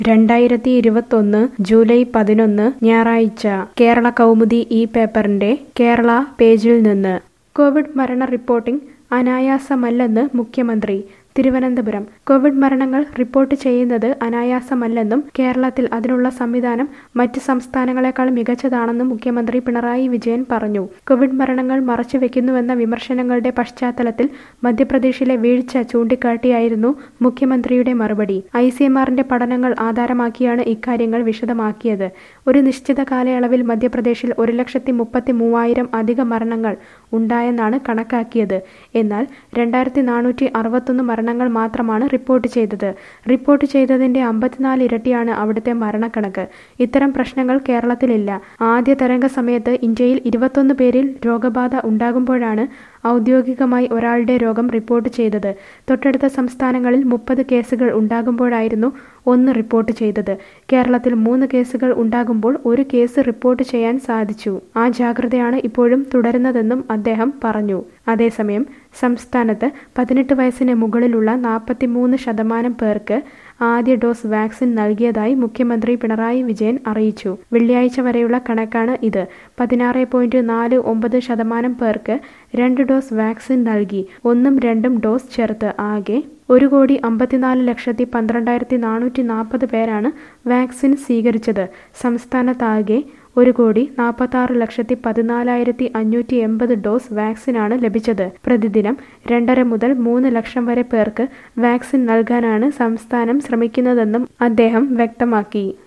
രണ്ടായിരത്തി ഇരുപത്തൊന്ന് ജൂലൈ പതിനൊന്ന് ഞായറാഴ്ച കേരള കൗമുദി ഈ പേപ്പറിന്റെ കേരള പേജിൽ നിന്ന് കോവിഡ് മരണ റിപ്പോർട്ടിംഗ് അനായാസമല്ലെന്ന് മുഖ്യമന്ത്രി തിരുവനന്തപുരം കോവിഡ് മരണങ്ങൾ റിപ്പോർട്ട് ചെയ്യുന്നത് അനായാസമല്ലെന്നും കേരളത്തിൽ അതിനുള്ള സംവിധാനം മറ്റ് സംസ്ഥാനങ്ങളെക്കാൾ മികച്ചതാണെന്നും മുഖ്യമന്ത്രി പിണറായി വിജയൻ പറഞ്ഞു കോവിഡ് മരണങ്ങൾ മറച്ചുവെക്കുന്നുവെന്ന വിമർശനങ്ങളുടെ പശ്ചാത്തലത്തിൽ മധ്യപ്രദേശിലെ വീഴ്ച ചൂണ്ടിക്കാട്ടിയായിരുന്നു മുഖ്യമന്ത്രിയുടെ മറുപടി ഐ സി എം ആറിന്റെ പഠനങ്ങൾ ആധാരമാക്കിയാണ് ഇക്കാര്യങ്ങൾ വിശദമാക്കിയത് ഒരു നിശ്ചിത കാലയളവിൽ മധ്യപ്രദേശിൽ ഒരു ലക്ഷത്തി മുപ്പത്തി മൂവായിരം അധിക മരണങ്ങൾ ഉണ്ടായെന്നാണ് കണക്കാക്കിയത് എന്നാൽ രണ്ടായിരത്തി നാനൂറ്റി അറുപത്തൊന്ന് മരണങ്ങൾ മാത്രമാണ് റിപ്പോർട്ട് ചെയ്തത് റിപ്പോർട്ട് ചെയ്തതിന്റെ അമ്പത്തിനാല് ഇരട്ടിയാണ് അവിടുത്തെ മരണക്കണക്ക് ഇത്തരം പ്രശ്നങ്ങൾ കേരളത്തിലില്ല ആദ്യ തരംഗ സമയത്ത് ഇന്ത്യയിൽ ഇരുപത്തൊന്ന് പേരിൽ രോഗബാധ ഉണ്ടാകുമ്പോഴാണ് ഔദ്യോഗികമായി ഒരാളുടെ രോഗം റിപ്പോർട്ട് ചെയ്തത് തൊട്ടടുത്ത സംസ്ഥാനങ്ങളിൽ മുപ്പത് കേസുകൾ ഉണ്ടാകുമ്പോഴായിരുന്നു ഒന്ന് റിപ്പോർട്ട് ചെയ്തത് കേരളത്തിൽ മൂന്ന് കേസുകൾ ഉണ്ടാകുമ്പോൾ ഒരു കേസ് റിപ്പോർട്ട് ചെയ്യാൻ സാധിച്ചു ആ ജാഗ്രതയാണ് ഇപ്പോഴും തുടരുന്നതെന്നും അദ്ദേഹം പറഞ്ഞു അതേസമയം സംസ്ഥാനത്ത് പതിനെട്ട് വയസ്സിന് മുകളിലുള്ള നാൽപ്പത്തിമൂന്ന് ശതമാനം പേർക്ക് ആദ്യ ഡോസ് വാക്സിൻ നൽകിയതായി മുഖ്യമന്ത്രി പിണറായി വിജയൻ അറിയിച്ചു വെള്ളിയാഴ്ച വരെയുള്ള കണക്കാണ് ഇത് പതിനാറ് പോയിന്റ് നാല് ഒമ്പത് ശതമാനം പേർക്ക് രണ്ട് ഡോസ് വാക്സിൻ നൽകി ഒന്നും രണ്ടും ഡോസ് ചേർത്ത് ആകെ ഒരു കോടി അമ്പത്തിനാല് ലക്ഷത്തി പന്ത്രണ്ടായിരത്തി നാനൂറ്റി നാൽപ്പത് പേരാണ് വാക്സിൻ സ്വീകരിച്ചത് സംസ്ഥാനത്താകെ ഒരു കോടി നാൽപ്പത്തി ലക്ഷത്തി പതിനാലായിരത്തി അഞ്ഞൂറ്റി എൺപത് ഡോസ് വാക്സിനാണ് ലഭിച്ചത് പ്രതിദിനം രണ്ടര മുതൽ മൂന്ന് ലക്ഷം വരെ പേർക്ക് വാക്സിൻ നൽകാനാണ് സംസ്ഥാനം ശ്രമിക്കുന്നതെന്നും അദ്ദേഹം വ്യക്തമാക്കി